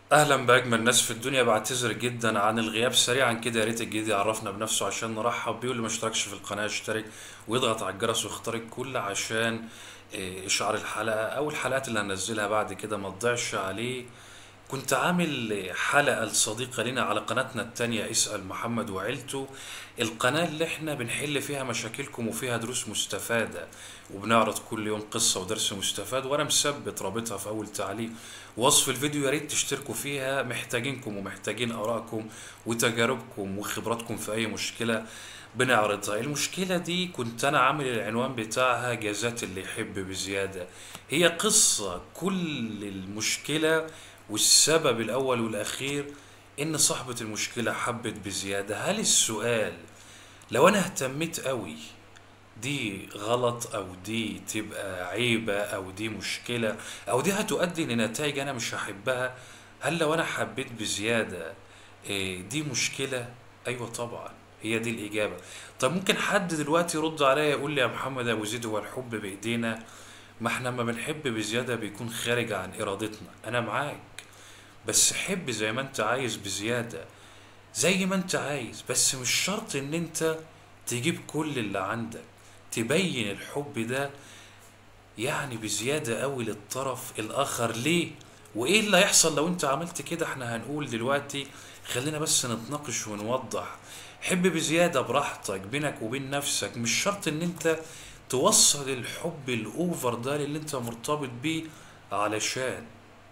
اهلا باجمل ناس في الدنيا بعتذر جدا عن الغياب سريعا كده يا ريت الجديد يعرفنا بنفسه عشان نرحب بيه واللي ما اشتركش في القناه يشترك ويضغط على الجرس ويختار الكل عشان إيه، اشعار الحلقه او الحلقات اللي هنزلها بعد كده ما تضيعش عليه كنت عامل حلقة لصديقة لنا على قناتنا التانية اسأل محمد وعيلته القناة اللي احنا بنحل فيها مشاكلكم وفيها دروس مستفادة وبنعرض كل يوم قصة ودرس مستفاد وانا مثبت رابطها في اول تعليق وصف الفيديو يا ريت تشتركوا فيها محتاجينكم ومحتاجين ارائكم وتجاربكم وخبراتكم في اي مشكلة بنعرضها المشكلة دي كنت أنا عامل العنوان بتاعها جازات اللي يحب بزيادة هي قصة كل المشكلة والسبب الأول والأخير إن صاحبة المشكلة حبت بزيادة هل السؤال لو أنا اهتميت قوي دي غلط أو دي تبقى عيبة أو دي مشكلة أو دي هتؤدي لنتائج أنا مش هحبها هل لو أنا حبيت بزيادة إيه، دي مشكلة أيوة طبعا هي دي الإجابة طب ممكن حد دلوقتي يرد عليا يقول لي يا محمد أبو زيد هو الحب بإيدينا ما احنا لما بنحب بزيادة بيكون خارج عن إرادتنا أنا معاك بس حب زي ما انت عايز بزيادة زي ما انت عايز بس مش شرط ان انت تجيب كل اللي عندك تبين الحب ده يعني بزيادة قوي للطرف الآخر ليه؟ وإيه اللي هيحصل لو أنت عملت كده؟ إحنا هنقول دلوقتي خلينا بس نتناقش ونوضح حب بزيادة براحتك بينك وبين نفسك مش شرط إن أنت توصل الحب الأوفر ده للي أنت مرتبط بيه علشان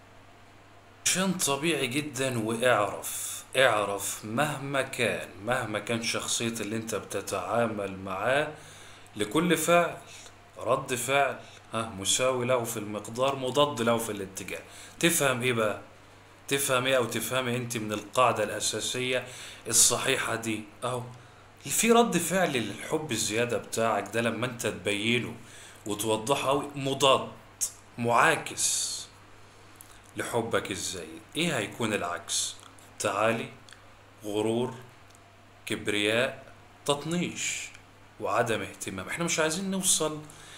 عشان طبيعي جدا واعرف اعرف مهما كان مهما كان شخصية اللي انت بتتعامل معاه لكل فعل رد فعل ها مساوي له في المقدار مضاد له في الاتجاه تفهم ايه بقى تفهم ايه او تفهمي انت من القاعدة الاساسية الصحيحة دي اهو في رد فعل للحب الزيادة بتاعك ده لما انت تبينه وتوضحه أوي مضاد معاكس لحبك الزايد ايه هيكون العكس تعالي غرور كبرياء تطنيش وعدم اهتمام احنا مش عايزين نوصل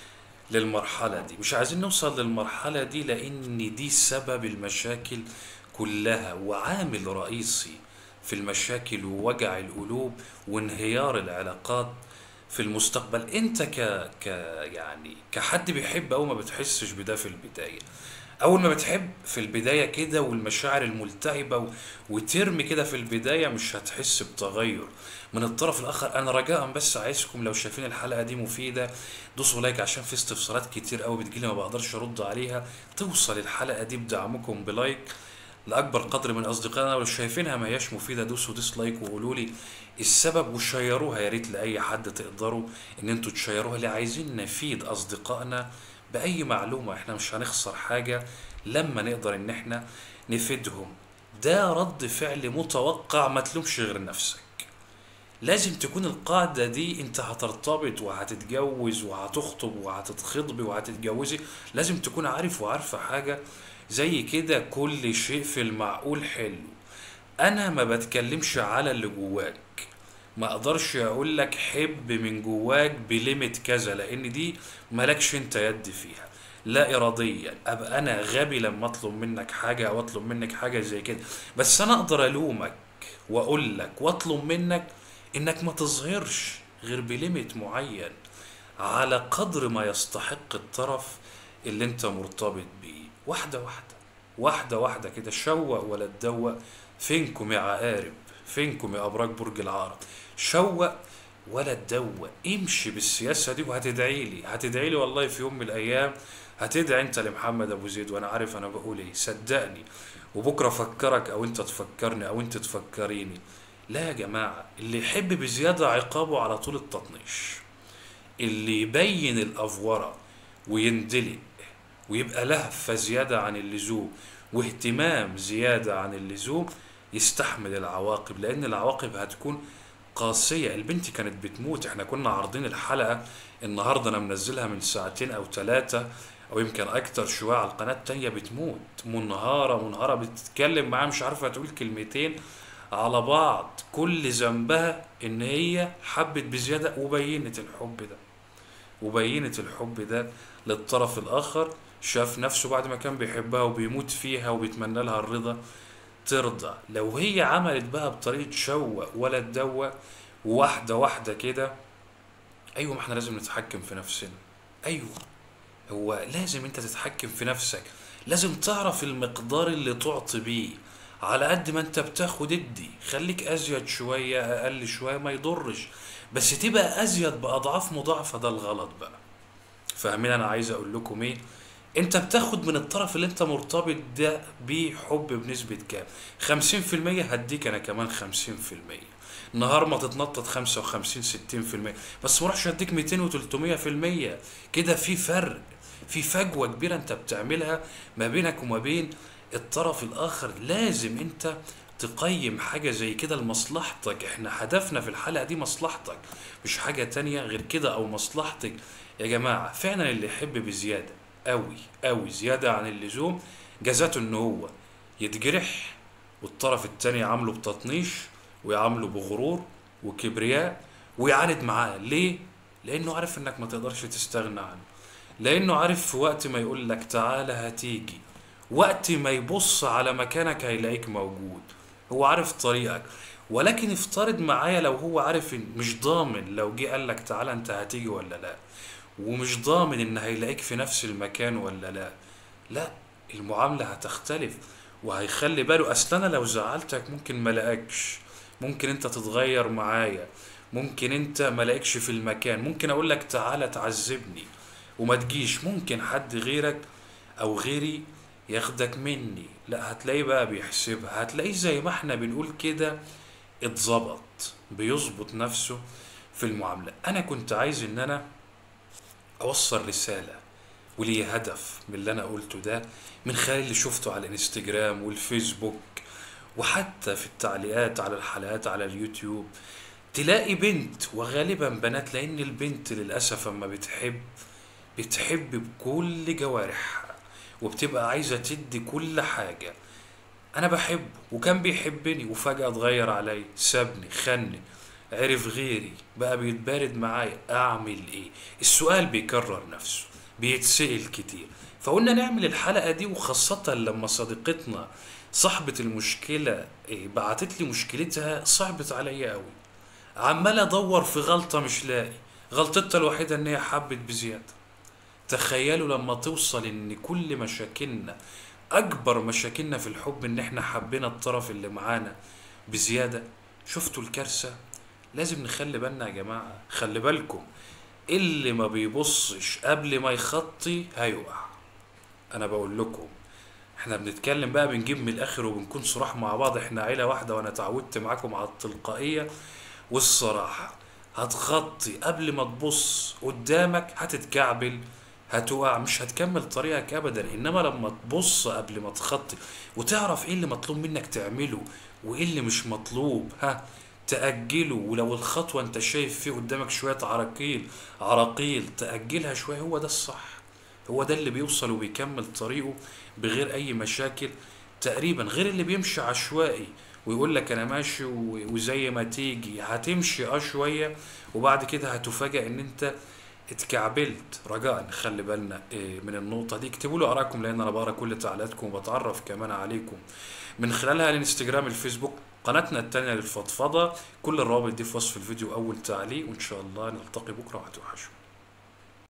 للمرحلة دي مش عايزين نوصل للمرحلة دي لأن دي سبب المشاكل كلها وعامل رئيسي في المشاكل ووجع القلوب وانهيار العلاقات في المستقبل انت ك... ك يعني كحد بيحب او ما بتحسش بده في البداية اول ما بتحب في البداية كده والمشاعر الملتهبة و... وترمي كده في البداية مش هتحس بتغير من الطرف الاخر انا رجاء بس عايزكم لو شايفين الحلقة دي مفيدة دوسوا لايك عشان في استفسارات كتير قوي بتجيلي ما بقدرش ارد عليها توصل الحلقة دي بدعمكم بلايك لاكبر قدر من اصدقائنا ولو شايفينها ما هياش مفيده دوسوا ديسلايك وقولوا لي السبب وشيروها يا ريت لاي حد تقدروا ان انتوا تشيروها اللي عايزين نفيد اصدقائنا باي معلومه احنا مش هنخسر حاجه لما نقدر ان احنا نفيدهم ده رد فعل متوقع ما تلومش غير نفسك لازم تكون القاعدة دي انت هترتبط وهتتجوز وهتخطب وهتتخطبي وهتتجوزي لازم تكون عارف وعارفة حاجة زي كده كل شيء في المعقول حلو انا ما بتكلمش على اللي جواك ما اقدرش اقول لك حب من جواك بليميت كذا لان دي مالكش انت يد فيها لا اراديا ابقى انا غبي لما اطلب منك حاجه او اطلب منك حاجه زي كده بس انا اقدر الومك واقول لك واطلب منك انك ما تظهرش غير بليميت معين على قدر ما يستحق الطرف اللي انت مرتبط بيه واحدة واحدة واحدة واحدة كده شوق ولا تدوق فينكم يا عقارب فينكم يا أبراج برج العقرب شوق ولا تدوق امشي بالسياسة دي وهتدعي لي هتدعي لي والله في يوم من الأيام هتدعي انت لمحمد ابو زيد وانا عارف انا بقول ايه صدقني وبكره افكرك او انت تفكرني او انت تفكريني لا يا جماعة اللي يحب بزيادة عقابه على طول التطنيش اللي يبين الأفورة ويندلق ويبقى لهفة زيادة عن اللزوم واهتمام زيادة عن اللزوم يستحمل العواقب لأن العواقب هتكون قاسية البنت كانت بتموت احنا كنا عارضين الحلقة النهاردة أنا منزلها من ساعتين أو ثلاثة أو يمكن أكتر شوية على القناة التانية بتموت منهارة منهارة بتتكلم معاه مش عارفة تقول كلمتين على بعض كل ذنبها إن هي حبت بزيادة وبينت الحب ده وبينت الحب ده للطرف الآخر شاف نفسه بعد ما كان بيحبها وبيموت فيها وبيتمنى لها الرضا ترضى لو هي عملت بقى بطريقة شوق ولا تدوق واحدة واحدة كده ايوه ما احنا لازم نتحكم في نفسنا ايوه هو لازم انت تتحكم في نفسك لازم تعرف المقدار اللي تعطي بيه على قد ما انت بتاخد ادي خليك ازيد شوية اقل شوية ما يضرش بس تبقى ازيد باضعاف مضاعفة ده الغلط بقى فاهمين انا عايز اقول لكم ايه انت بتاخد من الطرف اللي انت مرتبط ده بيه حب بنسبة كام خمسين في المية هديك انا كمان خمسين في المية نهار ما تتنطط خمسة وخمسين ستين في المية بس ما راحش اديك ميتين وتلتمية في المية كده في فرق في فجوة كبيرة انت بتعملها ما بينك وما بين الطرف الاخر لازم انت تقيم حاجة زي كده لمصلحتك احنا هدفنا في الحلقة دي مصلحتك مش حاجة تانية غير كده او مصلحتك يا جماعة فعلا اللي يحب بزيادة قوي قوي زيادة عن اللزوم جزاته ان هو يتجرح والطرف التاني يعامله بتطنيش ويعامله بغرور وكبرياء ويعاند معاه ليه؟ لانه عارف انك ما تقدرش تستغنى عنه لانه عارف في وقت ما يقول لك تعالى هتيجي وقت ما يبص على مكانك هيلاقيك موجود هو عارف طريقك ولكن افترض معايا لو هو عارف إن مش ضامن لو جه قال لك تعالى انت هتيجي ولا لا ومش ضامن ان هيلاقيك في نفس المكان ولا لا لا المعاملة هتختلف وهيخلي باله اصل انا لو زعلتك ممكن ما لاقكش ممكن انت تتغير معايا ممكن انت ما لاقكش في المكان ممكن اقول لك تعالى تعذبني وما تجيش ممكن حد غيرك او غيري ياخدك مني لا هتلاقيه بقى بيحسبها هتلاقيه زي ما احنا بنقول كده اتظبط بيظبط نفسه في المعاملة انا كنت عايز ان انا اوصل رسالة ولي هدف من اللي انا قلته ده من خلال اللي شفته على الانستجرام والفيسبوك وحتى في التعليقات على الحلقات على اليوتيوب تلاقي بنت وغالبا بنات لان البنت للاسف اما بتحب بتحب بكل جوارحها وبتبقى عايزة تدي كل حاجة انا بحبه وكان بيحبني وفجأة اتغير علي سابني خني عرف غيري بقى بيتبارد معايا اعمل ايه السؤال بيكرر نفسه بيتسأل كتير فقلنا نعمل الحلقة دي وخاصة لما صديقتنا صاحبة المشكلة إيه، بعتت لي مشكلتها صعبت عليا قوي عمال ادور في غلطة مش لاقي غلطتها الوحيدة ان هي حبت بزيادة تخيلوا لما توصل ان كل مشاكلنا اكبر مشاكلنا في الحب ان احنا حبينا الطرف اللي معانا بزيادة شفتوا الكارثة لازم نخلي بالنا يا جماعة خلي بالكم اللي ما بيبصش قبل ما يخطي هيقع انا بقول لكم احنا بنتكلم بقى بنجيب من الاخر وبنكون صراح مع بعض احنا عيلة واحدة وانا اتعودت معاكم على التلقائية والصراحة هتخطي قبل ما تبص قدامك هتتكعبل هتقع مش هتكمل طريقك ابدا انما لما تبص قبل ما تخطي وتعرف ايه اللي مطلوب منك تعمله وايه اللي مش مطلوب ها تأجله ولو الخطوة انت شايف فيه قدامك شوية عراقيل عراقيل تأجلها شوية هو ده الصح هو ده اللي بيوصل وبيكمل طريقه بغير اي مشاكل تقريبا غير اللي بيمشي عشوائي ويقول لك انا ماشي و- وزي ما تيجي هتمشي اه شويه وبعد كده هتفاجئ ان انت اتكعبلت رجاء خلي بالنا إيه، من النقطة دي اكتبوا لي آرائكم لأن أنا بقرا كل تعليقاتكم وبتعرف كمان عليكم من خلالها الانستجرام الفيسبوك قناتنا التانية للفضفضة كل الروابط دي في وصف الفيديو أول تعليق وإن شاء الله نلتقي بكرة وهتوحشوا